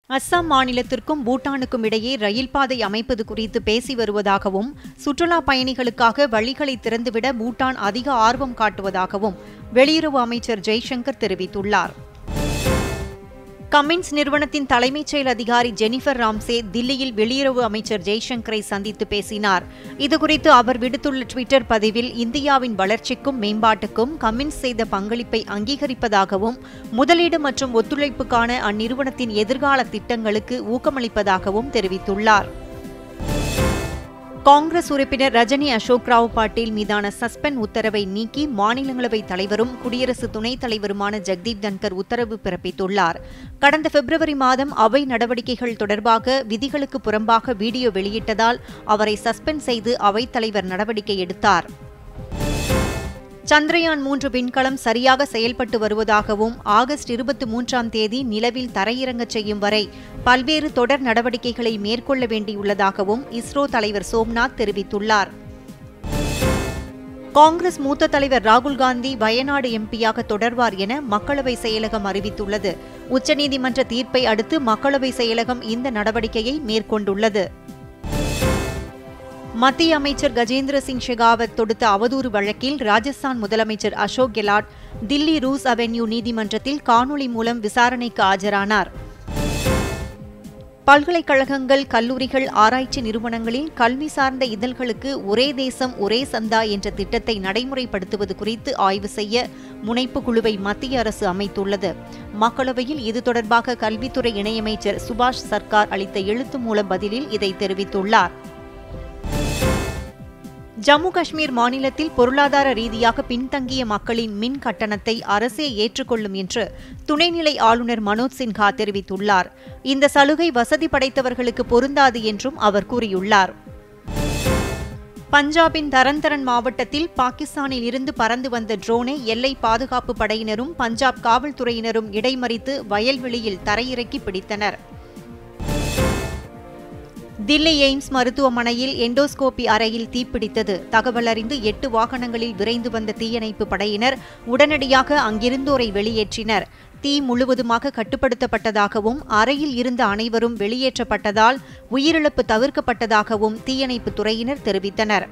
அஸ்ஸாம் மாநிலத்திற்கும் பூட்டானுக்கும் இடையே ரயில் பாதை அமைப்பது குறித்து பேசி வருவதாகவும் சுற்றுலா பயணிகளுக்காக வழிகளை திறந்துவிட பூட்டான் அதிக ஆர்வம் காட்டுவதாகவும் வெளியுறவு அமைச்சர் ஜெய்சங்கர் தெரிவித்துள்ளார் கமின்ஸ் நிறுவனத்தின் தலைமைச் செயல் அதிகாரி ஜெனிஃபர் ராம்சே தில்லியில் வெளியுறவு அமைச்சர் ஜெய்சங்கரை சந்தித்து பேசினார் இதுகுறித்து அவர் விடுத்துள்ள டுவிட்டர் பதிவில் இந்தியாவின் வளர்ச்சிக்கும் மேம்பாட்டுக்கும் கமின்ஸ் செய்த பங்களிப்பை அங்கீகரிப்பதாகவும் முதலீடு மற்றும் ஒத்துழைப்புக்கான அந்நிறுவனத்தின் எதிர்கால திட்டங்களுக்கு ஊக்கமளிப்பதாகவும் தெரிவித்துள்ளார் காங்கிரஸ் உறுப்பினர் ரஜினி அசோக் ராவ் பாட்டீல் மீதான சஸ்பெண்ட் உத்தரவை நீக்கி மாநிலங்களவை தலைவரும் குடியரசு துணைத் தலைவருமான ஜெக்தீப் தன்கர் உத்தரவு பிறப்பித்துள்ளார் கடந்த பிப்ரவரி மாதம் அவை நடவடிக்கைகள் தொடர்பாக விதிகளுக்கு புறம்பாக வீடியோ வெளியிட்டதால் அவரை சஸ்பெண்ட் செய்து அவைத்தலைவர் நடவடிக்கை எடுத்தார் சந்திரயான் மூன்று விண்கலம் சரியாக செயல்பட்டு வருவதாகவும் ஆகஸ்ட் இருபத்தி மூன்றாம் தேதி நிலவில் தரையிறங்கச் செய்யும் வரை பல்வேறு தொடர் நடவடிக்கைகளை மேற்கொள்ள வேண்டியுள்ளதாகவும் இஸ்ரோ தலைவர் சோம்நாத் தெரிவித்துள்ளார் காங்கிரஸ் மூத்த தலைவர் ராகுல் காந்தி வயநாடு எம்பியாக தொடர்வார் என மக்களவை செயலகம் அறிவித்துள்ளது உச்சநீதிமன்ற தீர்ப்பை அடுத்து மக்களவை செயலகம் இந்த நடவடிக்கையை மேற்கொண்டுள்ளது மத்திய அமைச்சர் கஜேந்திர சிங் ஷெகாவத் தொடுத்த அவதூறு வழக்கில் ராஜஸ்தான் முதலமைச்சர் அசோக் கெலாட் தில்லி ரூஸ் அவென்யூ நீதிமன்றத்தில் காணொலி மூலம் விசாரணைக்கு ஆஜரானார் பல்கலைக்கழகங்கள் கல்லூரிகள் ஆராய்ச்சி நிறுவனங்களில் கல்வி சார்ந்த இதழ்களுக்கு ஒரே தேசம் ஒரே சந்தா என்ற திட்டத்தை நடைமுறைப்படுத்துவது குறித்து ஆய்வு செய்ய முனைப்பு குழுவை மத்திய அரசு அமைத்துள்ளது மக்களவையில் இது தொடர்பாக கல்வித்துறை இணையமைச்சர் சுபாஷ் சர்க்கார் அளித்த எழுத்து மூல பதிலில் இதை தெரிவித்துள்ளார் ஜம்மு காஷ்மீர் மாநிலத்தில் பொருளாதார ரீதியாக பின்தங்கிய மக்களின் மின் கட்டணத்தை அரசே ஏற்றுக்கொள்ளும் என்று துணைநிலை ஆளுநர் மனோஜ் சின்ஹா தெரிவித்துள்ளார் இந்த சலுகை வசதி படைத்தவர்களுக்கு பொருந்தாது என்றும் அவர் கூறியுள்ளார் பஞ்சாபின் தரன்தரன் மாவட்டத்தில் பாகிஸ்தானில் இருந்து பறந்து வந்த ட்ரோனை எல்லை பாதுகாப்பு படையினரும் பஞ்சாப் காவல்துறையினரும் இடைமறித்து வயல்வெளியில் தரையிறக்கி பிடித்தனர் தில்லி எய்ம்ஸ் மருத்துவமனையில் எண்டோஸ்கோபி அறையில் தீப்பிடித்தது தகவல் அறிந்து எட்டு வாகனங்களில் விரைந்து வந்த தீயணைப்பு படையினர் உடனடியாக அங்கிருந்தோரை வெளியேற்றினர் தீ முழுவதுமாக கட்டுப்படுத்தப்பட்டதாகவும் அறையில் இருந்த அனைவரும் வெளியேற்றப்பட்டதால் உயிரிழப்பு தவிர்க்கப்பட்டதாகவும் தீயணைப்புத் துறையினர் தெரிவித்தனர்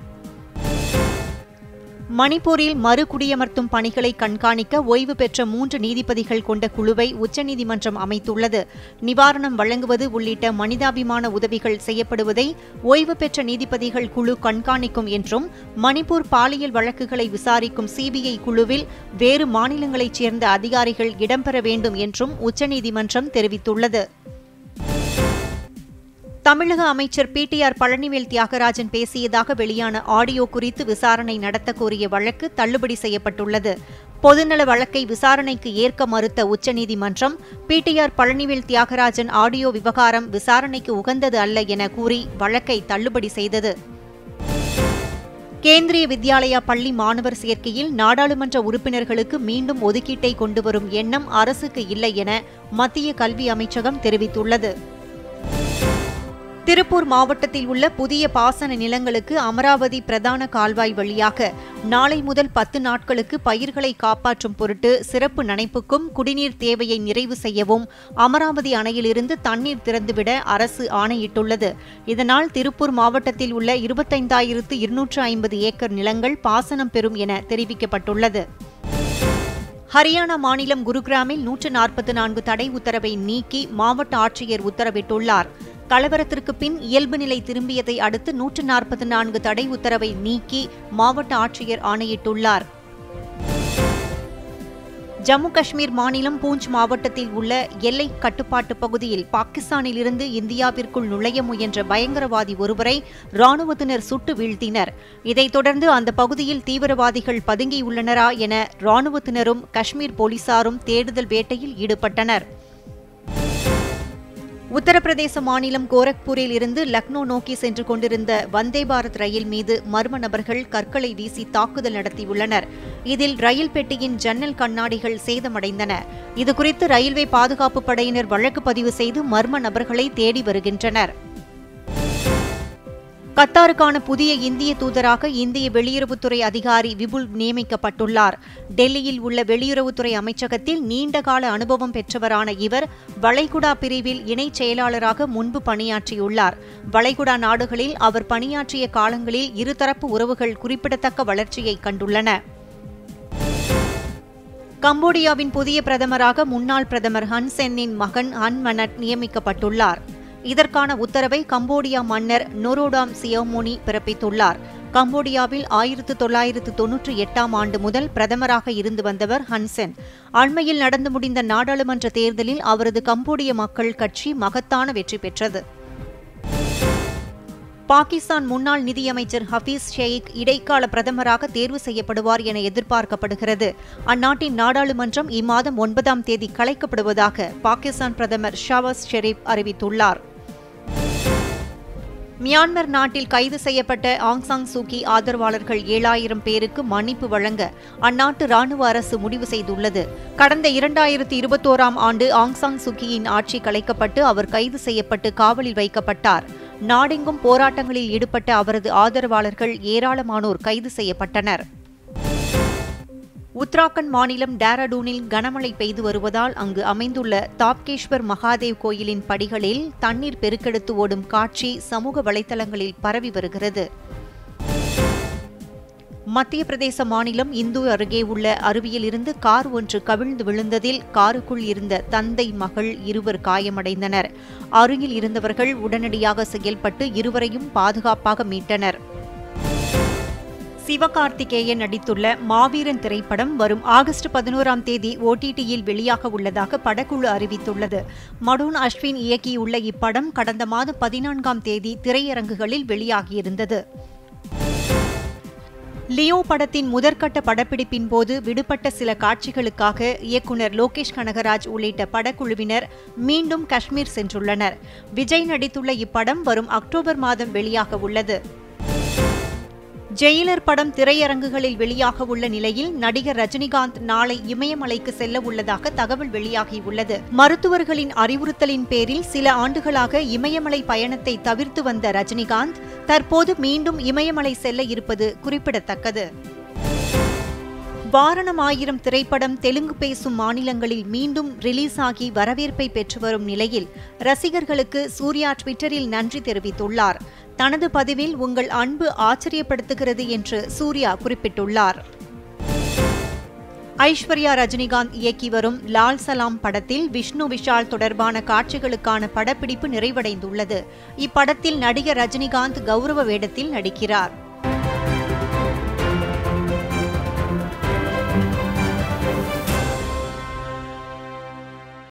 மணிப்பூரில் மறு குடியமர்த்தும் பணிகளை கண்காணிக்க ஓய்வு பெற்ற மூன்று நீதிபதிகள் கொண்ட குழுவை உச்சநீதிமன்றம் அமைத்துள்ளது நிவாரணம் வழங்குவது உள்ளிட்ட மனிதாபிமான உதவிகள் செய்யப்படுவதை ஓய்வு பெற்ற நீதிபதிகள் குழு கண்காணிக்கும் என்றும் மணிப்பூர் பாலியல் வழக்குகளை விசாரிக்கும் சிபிஐ குழுவில் வேறு மாநிலங்களைச் சேர்ந்த அதிகாரிகள் இடம்பெற வேண்டும் என்றும் உச்சநீதிமன்றம் தெரிவித்துள்ளது தமிழக அமைச்சர் பிடிஆர் பழனிவேல் தியாகராஜன் பேசியதாக வெளியான ஆடியோ குறித்து விசாரணை நடத்த கோரிய வழக்கு தள்ளுபடி செய்யப்பட்டுள்ளது பொதுநல வழக்கை விசாரணைக்கு ஏற்க மறுத்த உச்சநீதிமன்றம் பிடிஆர் பழனிவேல் தியாகராஜன் ஆடியோ விவகாரம் விசாரணைக்கு உகந்தது அல்ல என கூறி வழக்கை தள்ளுபடி செய்தது கேந்திரிய வித்யாலயா பள்ளி மாணவர் சேர்க்கையில் நாடாளுமன்ற உறுப்பினர்களுக்கு மீண்டும் ஒதுக்கீட்டை கொண்டுவரும் எண்ணம் அரசுக்கு இல்லை என மத்திய கல்வி அமைச்சகம் தெரிவித்துள்ளது திருப்பூர் மாவட்டத்தில் உள்ள புதிய பாசன நிலங்களுக்கு அமராவதி பிரதான கால்வாய் வழியாக நாளை முதல் பத்து நாட்களுக்கு பயிர்களை காப்பாற்றும் பொருட்டு சிறப்பு நனைப்புக்கும் குடிநீர் தேவையை நிறைவு செய்யவும் அமராவதி அணையிலிருந்து தண்ணீர் திறந்துவிட அரசு ஆணையிட்டுள்ளது இதனால் திருப்பூர் மாவட்டத்தில் உள்ள இருபத்தைந்தாயிரத்து இருநூற்று ஐம்பது ஏக்கர் நிலங்கள் பாசனம் பெறும் என தெரிவிக்கப்பட்டுள்ளது ஹரியானா மாநிலம் குருகிராமில் நூற்று நாற்பத்தி நான்கு தடை உத்தரவை நீக்கி மாவட்ட ஆட்சியர் உத்தரவிட்டுள்ளார் கலவரத்திற்கு பின் இயல்பு நிலை திரும்பியதை அடுத்து நூற்று நாற்பத்தி நான்கு தடை உத்தரவை நீக்கி மாவட்ட ஆட்சியர் ஆணையிட்டுள்ளார் ஜம்மு காஷ்மீர் மாநிலம் பூஞ்ச் மாவட்டத்தில் உள்ள எல்லை கட்டுப்பாட்டு பகுதியில் பாகிஸ்தானில் இருந்து இந்தியாவிற்குள் நுழைய முயன்ற பயங்கரவாதி ஒருவரை ராணுவத்தினர் சுட்டு வீழ்த்தினர் இதைத் தொடர்ந்து அந்த பகுதியில் தீவிரவாதிகள் பதுங்கியுள்ளனரா என ராணுவத்தினரும் காஷ்மீர் போலீசாரும் தேடுதல் வேட்டையில் ஈடுபட்டனர் உத்தரப்பிரதேச மாநிலம் கோரக்பூரில் இருந்து லக்னோ நோக்கி சென்று கொண்டிருந்த வந்தே பாரத் ரயில் மீது மர்ம நபர்கள் கற்களை வீசி தாக்குதல் நடத்தியுள்ளனர் இதில் ரயில் பெட்டியின் ஜன்னல் கண்ணாடிகள் சேதமடைந்தன இதுகுறித்து ரயில்வே பாதுகாப்பு படையினர் வழக்கு பதிவு செய்து மர்ம நபர்களை தேடி வருகின்றனர் கத்தாருக்கான புதிய இந்திய தூதராக இந்திய வெளியுறவுத்துறை அதிகாரி விபுல் நியமிக்கப்பட்டுள்ளார் டெல்லியில் உள்ள வெளியுறவுத்துறை அமைச்சகத்தில் நீண்டகால அனுபவம் பெற்றவரான இவர் வளைகுடா பிரிவில் இணைச் செயலாளராக முன்பு பணியாற்றியுள்ளார் வளைகுடா நாடுகளில் அவர் பணியாற்றிய காலங்களில் இருதரப்பு உறவுகள் குறிப்பிடத்தக்க வளர்ச்சியை கண்டுள்ளன கம்போடியாவின் புதிய பிரதமராக முன்னாள் பிரதமர் ஹன் சென்னின் மகன் ஹன் மனட் நியமிக்கப்பட்டுள்ளார் இதற்கான உத்தரவை கம்போடியா மன்னர் நொரோடாம் சியோமோனி பிறப்பித்துள்ளார் கம்போடியாவில் ஆயிரத்து தொள்ளாயிரத்து தொன்னூற்றி எட்டாம் ஆண்டு முதல் பிரதமராக இருந்து வந்தவர் ஹன்சென் அண்மையில் நடந்து முடிந்த நாடாளுமன்ற தேர்தலில் அவரது கம்போடிய மக்கள் கட்சி மகத்தான வெற்றி பெற்றது பாகிஸ்தான் முன்னாள் நிதியமைச்சர் ஹபீஸ் ஷெய்க் இடைக்கால பிரதமராக தேர்வு செய்யப்படுவார் என எதிர்பார்க்கப்படுகிறது அந்நாட்டின் நாடாளுமன்றம் இம்மாதம் ஒன்பதாம் தேதி கலைக்கப்படுவதாக பாகிஸ்தான் பிரதமர் ஷாவாஸ் ஷெரீப் அறிவித்துள்ளார் மியான்மர் நாட்டில் கைது செய்யப்பட்ட ஆங்சாங் சூகி ஆதரவாளர்கள் ஏழாயிரம் பேருக்கு மன்னிப்பு வழங்க அந்நாட்டு ராணுவ அரசு முடிவு செய்துள்ளது கடந்த இரண்டாயிரத்தி இருபத்தோராம் ஆண்டு ஆங்சாங் சூகியின் ஆட்சி கலைக்கப்பட்டு அவர் கைது செய்யப்பட்டு காவலில் வைக்கப்பட்டார் நாடெங்கும் போராட்டங்களில் ஈடுபட்ட அவரது ஆதரவாளர்கள் ஏராளமானோர் கைது செய்யப்பட்டனர் உத்தராகண்ட் மாநிலம் டேராடூனில் கனமழை பெய்து வருவதால் அங்கு அமைந்துள்ள தாப்கேஸ்வர் மகாதேவ் கோயிலின் படிகளில் தண்ணீர் பெருக்கெடுத்து ஓடும் காட்சி சமூக வலைதளங்களில் பரவி வருகிறது மத்திய பிரதேச மாநிலம் இந்து அருகே உள்ள அருவியில் இருந்து கார் ஒன்று கவிழ்ந்து விழுந்ததில் காருக்குள் இருந்த தந்தை மகள் இருவர் காயமடைந்தனர் அருகில் இருந்தவர்கள் உடனடியாக செயல்பட்டு இருவரையும் பாதுகாப்பாக மீட்டனர் சிவகார்த்திகேயன் நடித்துள்ள மாவீரன் திரைப்படம் வரும் ஆகஸ்ட் பதினோராம் தேதி ஓடிடியில் வெளியாக உள்ளதாக படக்குழு அறிவித்துள்ளது மடூன் அஸ்வின் இயக்கியுள்ள இப்படம் கடந்த மாதம் பதினான்காம் தேதி திரையரங்குகளில் வெளியாகியிருந்தது லியோ படத்தின் முதற்கட்ட படப்பிடிப்பின் போது விடுபட்ட சில காட்சிகளுக்காக இயக்குநர் லோகேஷ் கனகராஜ் உள்ளிட்ட படக்குழுவினர் மீண்டும் காஷ்மீர் சென்றுள்ளனர் விஜய் நடித்துள்ள இப்படம் வரும் அக்டோபர் மாதம் வெளியாக உள்ளது ஜெயிலர் படம் திரையரங்குகளில் வெளியாக உள்ள நிலையில் நடிகர் ரஜினிகாந்த் நாளை இமயமலைக்கு செல்ல உள்ளதாக தகவல் வெளியாகியுள்ளது மருத்துவர்களின் அறிவுறுத்தலின் பேரில் சில ஆண்டுகளாக இமயமலை பயணத்தை தவிர்த்து வந்த ரஜினிகாந்த் தற்போது மீண்டும் இமயமலை செல்ல இருப்பது குறிப்பிடத்தக்கது வாரணம் ஆயிரம் திரைப்படம் தெலுங்கு பேசும் மாநிலங்களில் மீண்டும் ரிலீஸ் ஆகி வரவேற்பை பெற்று வரும் நிலையில் ரசிகர்களுக்கு சூர்யா ட்விட்டரில் நன்றி தெரிவித்துள்ளார் தனது பதிவில் உங்கள் அன்பு ஆச்சரியப்படுத்துகிறது என்று சூர்யா குறிப்பிட்டுள்ளார் ஐஸ்வர்யா ரஜினிகாந்த் இயக்கி வரும் லால் சலாம் படத்தில் விஷ்ணு விஷால் தொடர்பான காட்சிகளுக்கான படப்பிடிப்பு நிறைவடைந்துள்ளது இப்படத்தில் நடிகர் ரஜினிகாந்த் கௌரவ வேடத்தில் நடிக்கிறார்